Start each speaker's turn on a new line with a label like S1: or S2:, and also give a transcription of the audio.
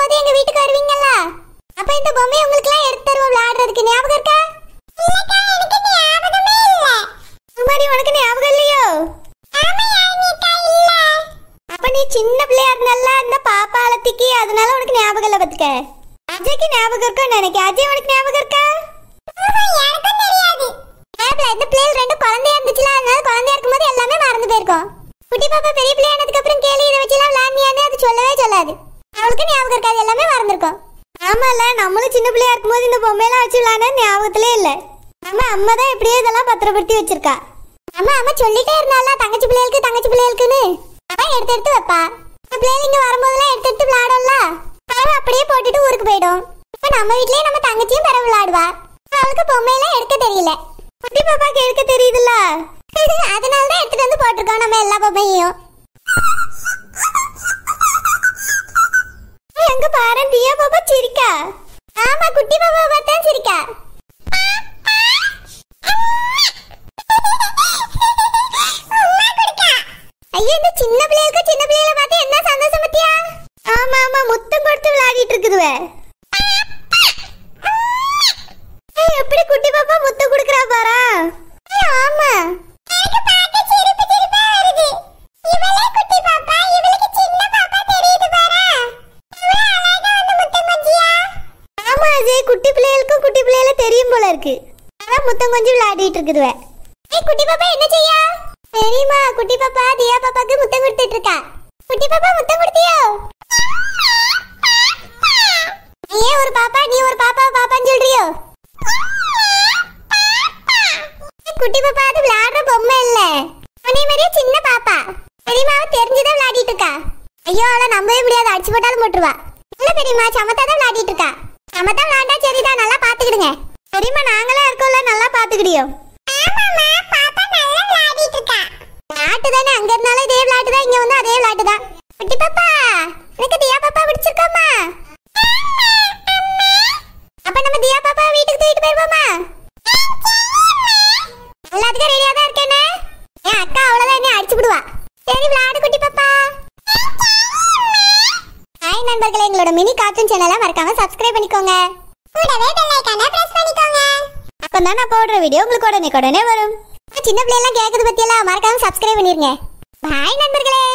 S1: போது எங்க வீட்டுக்கு வருவீங்கல்ல அப்ப இந்த பொம்மையை உங்களுக்கு எல்லாம் எடுத்து தருவோம் விளையாடுறதுக்கு ஞாபகம் இருக்கா சுமாரி உனக்கு ஞாபகம் இல்லையோ அப்ப நீ சின்ன பிள்ளையா இருந்தால இந்த பாப்பா அலத்திக்கு அதனால உனக்கு ஞாபகம் இல்ல பத்துக்க அஜய்க்கு ஞாபகம் இருக்கா நினைக்க அஜய் உனக்கு ஞாபகம் இருக்கா எனக்கும் தெரியாது இந்த பிள்ளைகள் ரெண்டு குழந்தையா இருந்துச்சுல அதனால குழந்தையா இருக்கும்போது எல்லாமே மறந்து போயிருக்கோம் குட்டி பாப்பா பெரிய பிள்ளை ஆனதுக்கு அப்புறம் கேள்வி இதை வச்சுலாம் விளையாடியானே அது சொல்லவே சொல்லாது அவளுக்கு ஞாபகம் இருக்காது எல்லாமே மறந்துருக்கும் ஆமால நம்மளும் சின்ன பிள்ளையா இருக்கும்போது இந்த பொம்மையெல்லாம் வச்சு விளையாட ஞாபகத்திலே இல்ல நம்ம அம்மா தான் எப்படியே இதெல்லாம் பத்திரப்படுத்தி வச்சிருக்கா அம்மா அம்மா சொல்லிட்டே இருந்தால தங்கச்சி பிள்ளைகளுக்கு தங்கச்சி பிள்ளைகளுக்குன்னு அதான் எடுத்து எடுத்து வைப்பா இந்த பிள்ளைங்க இங்க வரும்போதெல்லாம் எடுத்து எடுத்து விளையாடும்ல அவ அப்படியே போட்டுட்டு ஊருக்கு போயிடும் இப்ப நம்ம வீட்லயே நம்ம தங்கச்சியும் பெற விளையாடுவா அவளுக்கு பொம்மையெல்லாம் எடுக்க தெரியல குட்டி பாப்பாக்கு எடுக்க தெரியுதுல்ல அதனால தான் எடுத்துட்டு வந்து போட்டிருக்கோம் நம்ம எல்லா பொம்மையும் எங்க பாரு தியா பாப்பா சிரிக்கா ஆமா குட்டி பாப்பா பார்த்தா சிரிக்கா ஐயோ இந்த சின்ன பிள்ளைகளுக்கு சின்ன பிள்ளைகளை பார்த்து என்ன சந்தோஷம் பத்தியா ஆமா ஆமா முத்தம் கொடுத்து விளையாடிட்டு இருக்குதுவே ஏய், எப்படி குட்டி பாப்பா முத்தம் கொடுக்கறா பாரா ஏய், ஆமா எனக்கு பார்க்க சிரிப்பு சிரிப்பா வருது இவளே குட்டி பாப்பா இவளுக்கு சின்ன பாப்பா தெரியுது பாரா இவளே அழகா வந்து முத்தம் கொஞ்சியா ஆமா அஜய் குட்டி பிள்ளைகளுக்கும் குட்டி பிள்ளைகள தெரியும் போல இருக்கு அதான் முத்தம் கொஞ்சம் விளையாடிட்டு இருக்குதுவே ஏய் குட்டி பாப்பா என்ன செய்யா தெரியுமா குட்டி பாப்பா தியா பாப்பாக்கு முத்தம் கொடுத்துட்டு இருக்கா குட்டி பாப்பா முத்தம் கொடுத்தியோ நீ ஏன் ஒரு பாப்பா நீ ஒரு பாப்பா பாப்பான்னு சொல்றியோ குட்டி பாப்பா அது விளையாடுற பொம்மை இல்ல உன்னை மாதிரியே சின்ன பாப்பா பெரியம்மா அவ தெரிஞ்சுதான் விளையாடிட்டு இருக்கா ஐயோ அவளை நம்பவே முடியாது அடிச்சு போட்டாலும் போட்டுருவா இல்ல பெரியம்மா சமத்தா தான் விளையாடிட்டு இருக்கா சமத்தா விளையாண்டா சரிதான் நல்லா பாத்துக்கிடுங்க பெரியம்மா நாங்களே இருக்கோம்ல நல்லா பாத்துக்கிடியோ விளையாட்டு தானே அங்க இருந்தாலும் இதே விளையாட்டு தான் இங்க வந்து அதே விளையாட்டு தான் குட்டி பாப்பா எனக்கு தியா பாப்பா பிடிச்சிருக்காமா அப்ப நம்ம தியா பாப்பா வீட்டுக்கு தூக்கிட்டு போயிருவோமா எல்லாத்துக்கும் ரெடியா தான் இருக்கேனே என் அக்கா அவ்வளவுதான் என்ன அடிச்சு விடுவா சரி விளையாடு குட்டி பாப்பா ஹாய் நண்பர்களே எங்களோட மினி கார்ட்டூன் சேனலை மறக்காம சப்ஸ்கிரைப் பண்ணிக்கோங்க கூடவே பெல் ஐகானை பிரஸ் பண்ணிக்கோங்க அப்பதான் நான் போடுற வீடியோ உங்களுக்கு உடனே உடனே வரும் சின்ன பிள்ளைலாம் கேக்குது பத்தியெல்லாம் மறக்காம சப்ஸ்கிரைப் பண்ணிருங்க பாய் நண்பர்களே